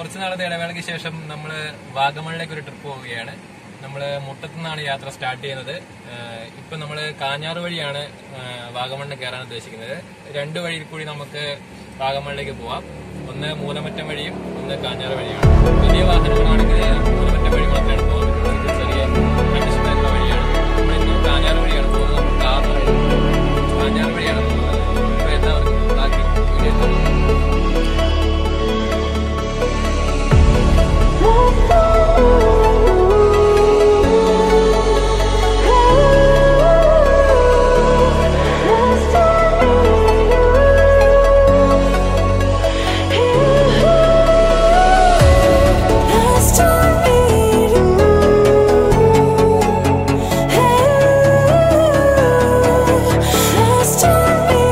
കുറച്ച് നാളത്തെ ഇടവേളയ്ക്ക് ശേഷം നമ്മൾ വാഗമണിലേക്ക് ഒരു ട്രിപ്പ് പോവുകയാണ് നമ്മൾ മുട്ടത്തു നിന്നാണ് യാത്ര സ്റ്റാർട്ട് ചെയ്യുന്നത് ഏഹ് ഇപ്പൊ നമ്മൾ കാഞ്ഞാറ് വഴിയാണ് ഏഹ് വാഗമണ്ണ് കയറാൻ ഉദ്ദേശിക്കുന്നത് രണ്ട് വഴിയിൽ കൂടി നമുക്ക് വാഗമണിലേക്ക് പോവാം ഒന്ന് മൂലമറ്റം വഴിയും ഒന്ന് കാഞ്ഞാറ് വഴിയാണ് വലിയ വാഹനങ്ങളാണെങ്കിൽ മൂലമറ്റം വഴി മാത്രമാണ് പോകുന്നത് ഇത് ചെറിയ കണ്ടീഷൻ ആയിട്ടുള്ള വഴിയാണ് നമ്മളിന്ന് കാഞ്ഞാറ് വഴിയാണ് പോകുന്നത് കാറിൽ കാഞ്ഞാറ് വഴിയാണ് പോകുന്നത് ഇപ്പൊ എല്ലാവർക്കും ബാക്കി വീഡിയോ കാണാം. Last time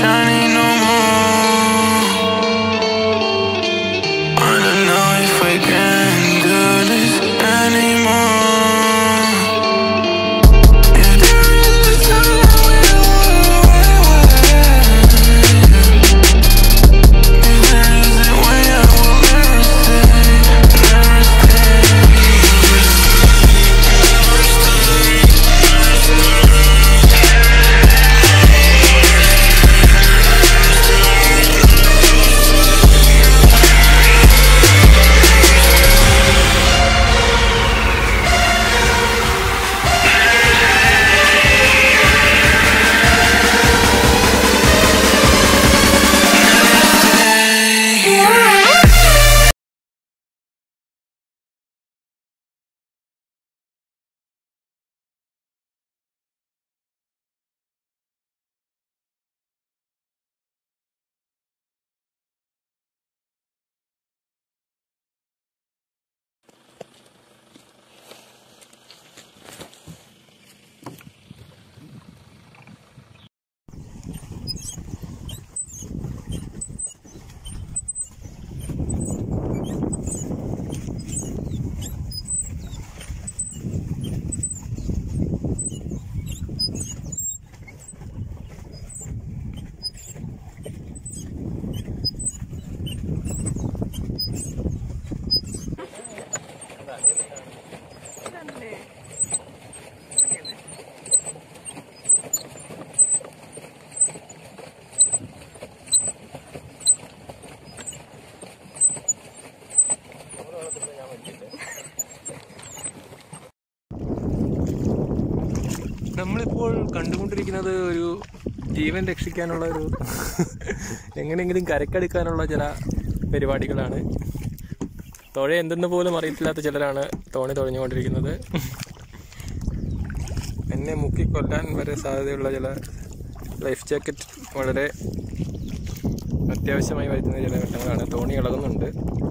shining no more. Wanna know if we can do this anymore. If there is a time we'll If there is a way I will never stay, never stay. നമ്മളിപ്പോൾ കണ്ടുകൊണ്ടിരിക്കുന്നത് ഒരു ജീവൻ രക്ഷിക്കാനുള്ള ഒരു എങ്ങനെയെങ്കിലും കരക്കെടുക്കാനുള്ള ചില പരിപാടികളാണ് തുഴ എന്തെന്ന് പോലും അറിയത്തില്ലാത്ത ചിലരാണ് തോണി തുഴഞ്ഞുകൊണ്ടിരിക്കുന്നത് എന്നെ മുക്കിക്കൊല്ലാൻ വരെ സാധ്യതയുള്ള ചില ലൈഫ് ജാക്കറ്റ് വളരെ അത്യാവശ്യമായി വരുന്ന ചില ഘട്ടങ്ങളാണ് തോണി ഇളകുന്നുണ്ട്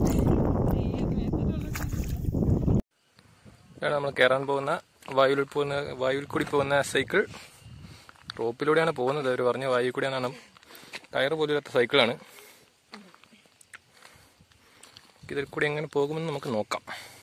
ഇതാണ് നമ്മൾ കയറാൻ പോകുന്ന വായുവിൽ പോകുന്ന വായുവിൽ കൂടി പോകുന്ന സൈക്കിൾ റോപ്പിലൂടെയാണ് പോകുന്നത് അവർ പറഞ്ഞ വായു കൂടിയാണ് ടയർ പോലില്ലാത്ത സൈക്കിളാണ് ഇതിൽ കൂടി എങ്ങനെ പോകുമെന്ന് നമുക്ക് നോക്കാം